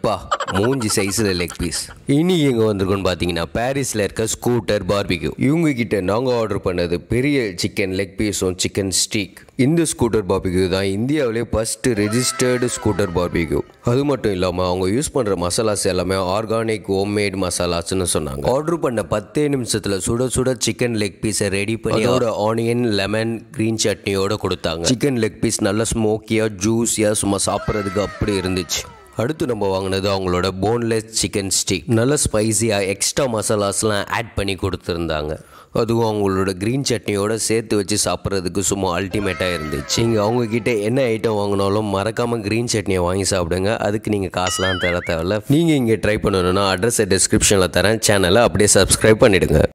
எப்பா மூஞ்சி சைஸில் லெக் பீஸ் இனி எங்கே வந்திருக்கோன்னு பார்த்தீங்கன்னா பாரிஸில் இருக்க ஸ்கூட்டர் பார்பிக்யூ இவங்க கிட்ட நாங்கள் ஆர்டர் பண்ணது பெரிய சிக்கன் லெக் பீஸும் சிக்கன் ஸ்டீக் இந்த ஸ்கூட்டர் பார்பிக்யூ தான் இந்தியாவிலே ஃபஸ்ட்டு ரெஜிஸ்டர்டு ஸ்கூட்டர் பார்பிக்யூ அது மட்டும் இல்லாமல் அவங்க யூஸ் பண்ணுற மசாலாஸ் எல்லாமே ஆர்கானிக் ஹோம்மேட் மசாலாஸ்னு சொன்னாங்க ஆர்டர் பண்ண பத்தே நிமிஷத்தில் சுட சுட சிக்கன் லெக் பீஸை ரெடி பண்ணி அதோட ஆனியன் லெமன் க்ரீன் சட்னியோட கொடுத்தாங்க சிக்கன் லெக் பீஸ் நல்லா ஸ்மோக்கியாக ஜூஸியாக சும்மா சாப்பிட்றதுக்கு அப்படி இருந்துச்சு அடுத்து நம்ம வாங்கினது அவங்களோட போன்லெஸ் சிக்கன் ஸ்டிக் நல்ல ஸ்பைசியாக எக்ஸ்ட்ரா மசாலாஸ்லாம் ஆட் பண்ணி கொடுத்துருந்தாங்க அதுவும் அவங்களோட க்ரீன் சட்னியோட சேர்த்து வச்சு சாப்பிட்றதுக்கு சும்மா அல்டிமேட்டாக இருந்துச்சு நீங்கள் அவங்கக்கிட்ட என்ன ஐட்டம் வாங்கினாலும் மறக்காமல் க்ரீன் சட்னியை வாங்கி சாப்பிடுங்க அதுக்கு நீங்கள் காசுலாம் தர தேவையில்ல நீங்கள் இங்கே ட்ரை பண்ணணும்னா அட்ரஸை டிஸ்கிரிப்ஷனில் தரேன் சேனலை அப்படியே சப்ஸ்கிரைப் பண்ணிவிடுங்க